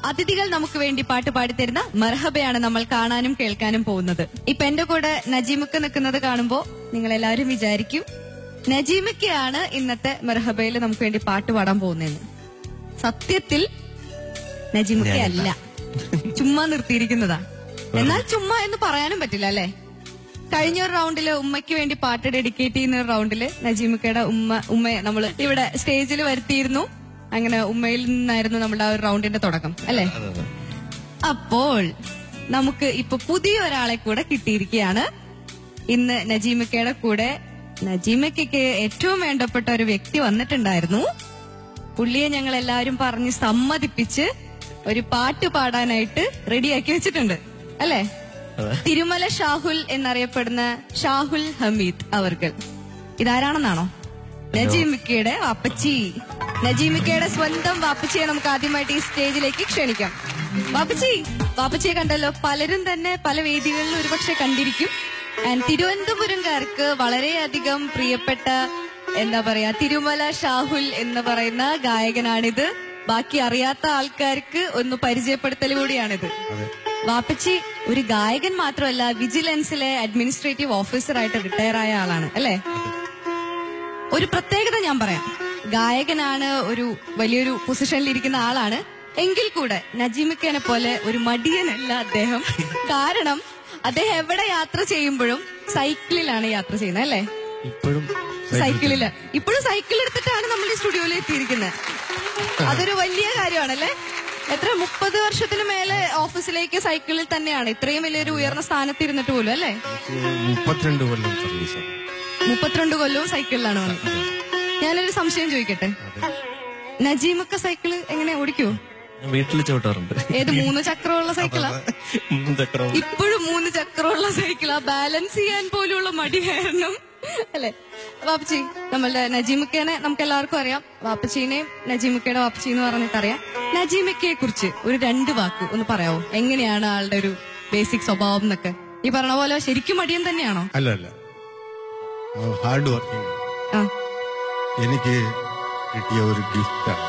അതിഥികൾ നമുക്ക് വേണ്ടി പാട്ട് പാടിത്തരുന്ന മർഹബയാണ് നമ്മൾ കാണാനും കേൾക്കാനും പോകുന്നത് ഇപ്പൊ എന്റെ കൂടെ നജീമുക്ക് നിൽക്കുന്നത് കാണുമ്പോ നിങ്ങൾ എല്ലാവരും വിചാരിക്കും നജീമയ്ക്കാണ് ഇന്നത്തെ മർഹബയിൽ നമുക്ക് വേണ്ടി പാട്ട് പാടാൻ പോകുന്നതെന്ന് സത്യത്തിൽ നജീമയ്ക്ക് അല്ല ചുമ്മാ നിർത്തിയിരിക്കുന്നതാ എന്നാൽ ചുമ്മാ എന്ന് പറയാനും പറ്റില്ല അല്ലേ കഴിഞ്ഞ ഒരു റൗണ്ടില് ഉമ്മയ്ക്ക് വേണ്ടി പാട്ട് ഡെഡിക്കേറ്റ് ചെയ്യുന്ന ഒരു റൗണ്ടില് നജീമിക്കയുടെ ഉമ്മ ഉമ്മയെ നമ്മൾ ഇവിടെ സ്റ്റേജിൽ വരുത്തിയിരുന്നു അങ്ങനെ ഉമ്മയിൽ നിന്നായിരുന്നു നമ്മുടെ ആ ഒരു റൗണ്ടിന്റെ തുടക്കം അല്ലേ അപ്പോൾ നമുക്ക് ഇപ്പൊ പുതിയ ഒരാളെ കൂടെ കിട്ടിയിരിക്കുകയാണ് ഇന്ന് നജീമിക്കയുടെ കൂടെ നജീമയ്ക്ക് ഏറ്റവും വേണ്ടപ്പെട്ട ഒരു വ്യക്തി വന്നിട്ടുണ്ടായിരുന്നു പുള്ളിയെ ഞങ്ങൾ എല്ലാവരും പറഞ്ഞ് സമ്മതിപ്പിച്ച് ഒരു പാട്ട് പാടാനായിട്ട് റെഡിയാക്കി വെച്ചിട്ടുണ്ട് അല്ലേ തിരുമല ഷാഹുൽ എന്നറിയപ്പെടുന്ന ഷാഹുൽ ഹമീദ് അവർകൾ ഇതാരാണെന്നാണോ നജീമിക്കയുടെ വാപ്പച്ചി നജീമിക്കയുടെ സ്വന്തം വാപ്പച്ചിയെ നമുക്ക് ആദ്യമായിട്ട് ഈ സ്റ്റേജിലേക്ക് ക്ഷണിക്കാം വാപ്പച്ചി വാപ്പച്ചിയെ കണ്ടല്ലോ പലരും തന്നെ പല വേദികളിലും ഒരുപക്ഷെ കണ്ടിരിക്കും ആൻഡ് തിരുവനന്തപുരംകാർക്ക് വളരെയധികം പ്രിയപ്പെട്ട എന്താ പറയാ തിരുമല ഷാഹുൽ എന്ന് പറയുന്ന ഗായകനാണിത് ബാക്കി അറിയാത്ത ആൾക്കാർക്ക് ഒന്ന് പരിചയപ്പെടുത്തൽ കൂടിയാണിത് വാപ്പച്ചി ഒരു ഗായകൻ മാത്രമല്ല വിജിലൻസിലെ അഡ്മിനിസ്ട്രേറ്റീവ് ഓഫീസറായിട്ട് റിട്ടയർ ആയ ആളാണ് അല്ലേ ഒരു പ്രത്യേകത ഞാൻ പറയാം ഗായകനാണ് ഒരു വലിയൊരു പൊസിഷനിൽ ഇരിക്കുന്ന ആളാണ് എങ്കിൽ കൂടെ നജീമിക്കനെ പോലെ ഒരു മടിയനല്ല അദ്ദേഹം കാരണം അദ്ദേഹം എവിടെ യാത്ര ചെയ്യുമ്പോഴും സൈക്കിളിലാണ് യാത്ര ചെയ്യുന്നത് അല്ലേ ഇപ്പോഴും സൈക്കിളില് ഇപ്പോഴും സൈക്കിൾ എടുത്തിട്ടാണ് നമ്മൾ ഈ സ്റ്റുഡിയോയിൽ എത്തിയിരിക്കുന്നത് അതൊരു വലിയ കാര്യമാണല്ലേ എത്ര മുപ്പത് വർഷത്തിന് മേലെ ഓഫീസിലേക്ക് സൈക്കിളിൽ തന്നെയാണ് ഇത്രയും വലിയൊരു ഉയർന്ന സ്ഥാനത്ത് ഇരുന്നിട്ട് പോലും അല്ലേ മുപ്പത്തിരണ്ട് കൊല്ലം സർവീസ് മുപ്പത്തിരണ്ട് കൊല്ലവും സൈക്കിളിലാണ് വന്നത് ഞാനൊരു സംശയം ചോദിക്കട്ടെ നജീമൊക്കെ സൈക്കിള് എങ്ങനെ ഓടിക്കോ വീട്ടിൽ ചവിട്ടാറുണ്ട് ഏത് മൂന്ന് ചക്രമുള്ള സൈക്കിളാ മൂന്ന് ചക്രം ഇപ്പോഴും മൂന്ന് ചക്രമുള്ള സൈക്കിളാ ബാലൻസ് ചെയ്യാൻ പോലുള്ള മടി കാരണം അല്ലെ വാപ്പച്ചി നമ്മളുടെ നജീമുക്കേനെ നമുക്ക് എല്ലാവർക്കും അറിയാം വാപ്പച്ചീനെയും നജീമുക്കയുടെ വാപ്പച്ചി എന്ന് പറഞ്ഞിട്ട് അറിയാം നജീമുക്കയെ കുറിച്ച് ഒരു രണ്ട് വാക്ക് ഒന്ന് പറയാവോ എങ്ങനെയാണ് ആളുടെ ഒരു ബേസിക് സ്വഭാവം എന്നൊക്കെ ഈ പറഞ്ഞ പോലെ ശരിക്കും മടിയൻ തന്നെയാണോ അല്ല അല്ല ഹാർഡ് വർക്കിംഗ് ആ എനിക്ക് കിട്ടിയ ഒരു ഗിഫ്റ്റാണ്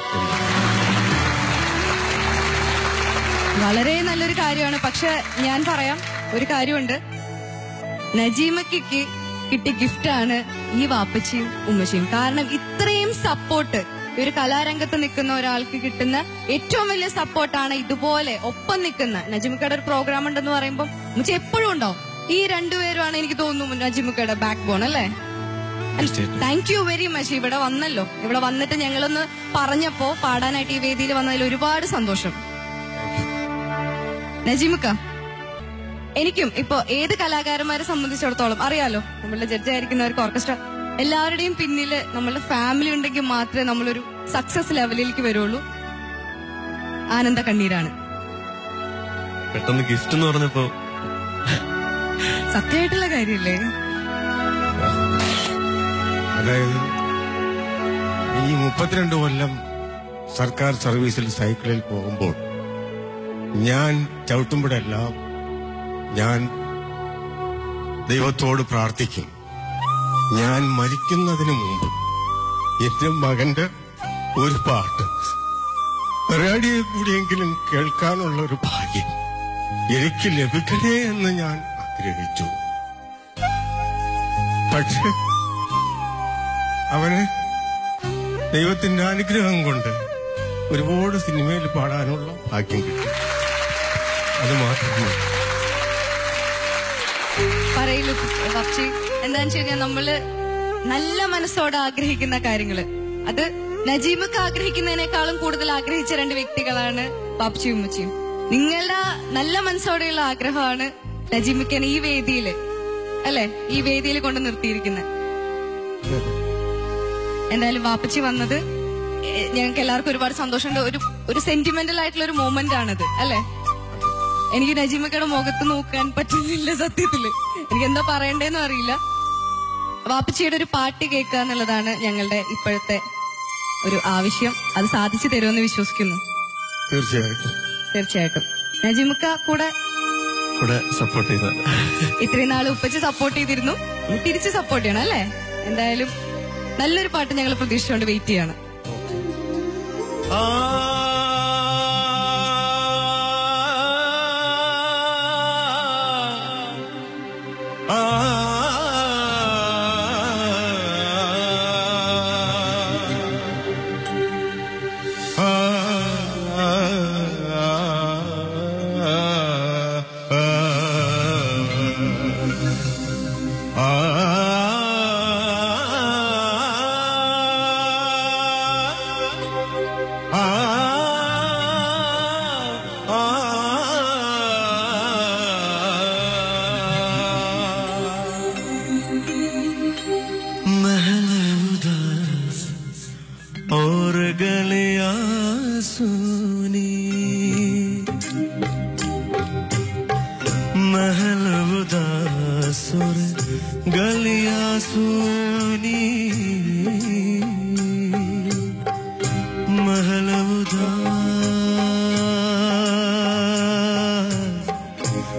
വളരെ നല്ലൊരു കാര്യമാണ് പക്ഷെ ഞാൻ പറയാം ഒരു കാര്യമുണ്ട് നജീമയ്ക്ക് കിട്ടിയ ഗിഫ്റ്റാണ് ഈ വാപ്പച്ചിയും ഉമ്മച്ചിയും കാരണം ഇത്രയും സപ്പോർട്ട് ഒരു കലാരംഗത്ത് നിൽക്കുന്ന ഒരാൾക്ക് കിട്ടുന്ന ഏറ്റവും വലിയ സപ്പോർട്ടാണ് ഇതുപോലെ ഒപ്പം നിൽക്കുന്ന നജിമുക്കയുടെ ഒരു പ്രോഗ്രാം ഉണ്ടെന്ന് പറയുമ്പോൾ ഉമ്മച്ചി എപ്പോഴും ഉണ്ടാവും ഈ രണ്ടുപേരുമാണ് എനിക്ക് തോന്നുന്നു നജിമുക്കയുടെ ബാക്ക് ബോൺ അല്ലേ താങ്ക് യു വെരി മച്ച് ഇവിടെ വന്നല്ലോ ഇവിടെ വന്നിട്ട് ഞങ്ങളൊന്ന് പറഞ്ഞപ്പോ പാടാനായിട്ട് ഈ വേദിയിൽ വന്നതിൽ ഒരുപാട് സന്തോഷം നജീമുക്ക എനിക്കും ഇപ്പൊ ഏത് കലാകാരന്മാരെ സംബന്ധിച്ചിടത്തോളം അറിയാലോ നമ്മളുടെ ജഡ്ജായിരിക്കുന്നവർക്ക് ഓർക്കസ്ട്ര എല്ലാവരുടെയും പിന്നില് നമ്മളുടെ ഫാമിലി ഉണ്ടെങ്കിൽ മാത്രമേ നമ്മളൊരു സക്സസ് ലെവലിലേക്ക് വരുള്ളൂ ആനന്ദ കണ്ണീരാണ് പെട്ടെന്ന് ഗിഫ്റ്റ് എന്ന് പറഞ്ഞപ്പോ സത്യമായിട്ടുള്ള കാര്യല്ലേ അതായത് ഈ മുപ്പത്തിരണ്ട് കൊല്ലം സർക്കാർ സർവീസിൽ സൈക്കിളിൽ പോകുമ്പോൾ ഞാൻ ചവിട്ടുമ്പോഴെല്ലാം ഞാൻ ദൈവത്തോട് പ്രാർത്ഥിക്കും ഞാൻ മരിക്കുന്നതിന് മുമ്പ് എന്റെ മകന്റെ ഒരു പാട്ട് റേഡിയോ കൂടിയെങ്കിലും കേൾക്കാനുള്ള ഒരു ഭാഗ്യം എനിക്ക് ലഭിക്കണേ എന്ന് ഞാൻ ആഗ്രഹിച്ചു പക്ഷെ അവന് ദൈവത്തിന്റെ അനുഗ്രഹം കൊണ്ട് ഒരുപാട് സിനിമയിൽ പാടാനുള്ള ഭാഗ്യം കിട്ടി അത് മാത്രമേ പറയലു പക്ഷി എന്താന്ന് വെച്ച് കഴിഞ്ഞാൽ നമ്മള് നല്ല മനസ്സോടെ ആഗ്രഹിക്കുന്ന കാര്യങ്ങള് അത് നജീബക്ക് ആഗ്രഹിക്കുന്നതിനേക്കാളും കൂടുതൽ ആഗ്രഹിച്ച രണ്ട് വ്യക്തികളാണ് പാപ്ചിയും ഉമ്മച്ചിയും നിങ്ങളുടെ നല്ല മനസ്സോടെയുള്ള ആഗ്രഹമാണ് നജീബക്കനെ ഈ വേദിയില് അല്ലെ ഈ വേദിയിൽ കൊണ്ട് നിർത്തിയിരിക്കുന്നത് എന്തായാലും വാപ്പച്ചി വന്നത് എ- ഞങ്ങൾക്ക് എല്ലാവർക്കും ഒരുപാട് സന്തോഷമുണ്ട് ഒരു ഒരു സെന്റിമെന്റൽ ആയിട്ടുള്ള ഒരു മൊമെന്റ് ആണിത് അല്ലെ എനിക്ക് നജീമക്കയുടെ മുഖത്ത് നോക്കാൻ പറ്റുന്നില്ല സത്യത്തില് എനിക്ക് എന്താ പറയണ്ടേന്നും അറിയില്ല വാപ്പച്ചിയുടെ ഒരു പാട്ട് കേൾക്കുക എന്നുള്ളതാണ് ഞങ്ങളുടെ ഇപ്പോഴത്തെ ഒരു ആവശ്യം അത് സാധിച്ചു തരുമെന്ന് വിശ്വസിക്കുന്നു തീർച്ചയായിട്ടും തീർച്ചയായിട്ടും നജീമുക്ക കൂടെ കൂടെ സപ്പോർട്ട് ചെയ്ത ഇത്രയും നാൾ ഉപ്പച്ച് സപ്പോർട്ട് ചെയ്തിരുന്നു ഇനി തിരിച്ച് സപ്പോർട്ട് ചെയ്യണം അല്ലേ എന്തായാലും നല്ലൊരു പാട്ട് ഞങ്ങൾ പ്രതീക്ഷിച്ചുകൊണ്ട് വെയിറ്റ് ചെയ്യാണ് ആ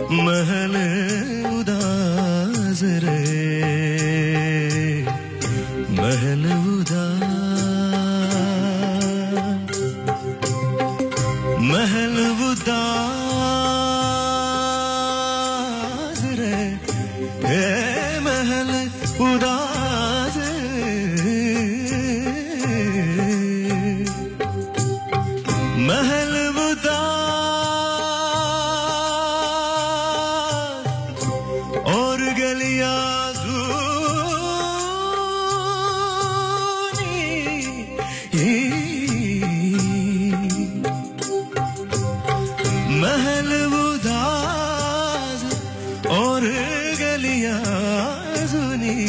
महल उदास रे महल उदास महल उदास रे हे महल उदास महल उदास और गलियां सूनी महल उदास और गलियां सुनी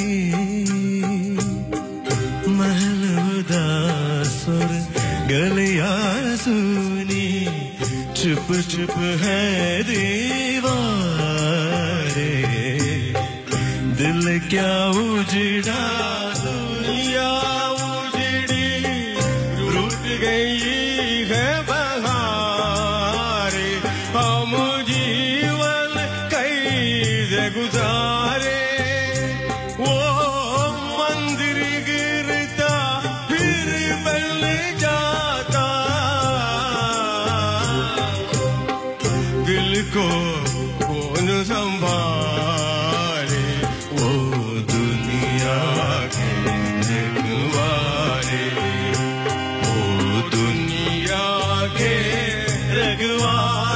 महल उदास और गलियां सुनी चुप चुप है दीवारे दिल क्या उजड़ा दुनिया उजड़ी रूठ गई है बहारे हम जीवन कैसे गुजारे वो मंदिर गिरता फिर बन जाता दिल को कौन संभाले वो दुनिया के रखवारे ओ दुनिया के रखवारे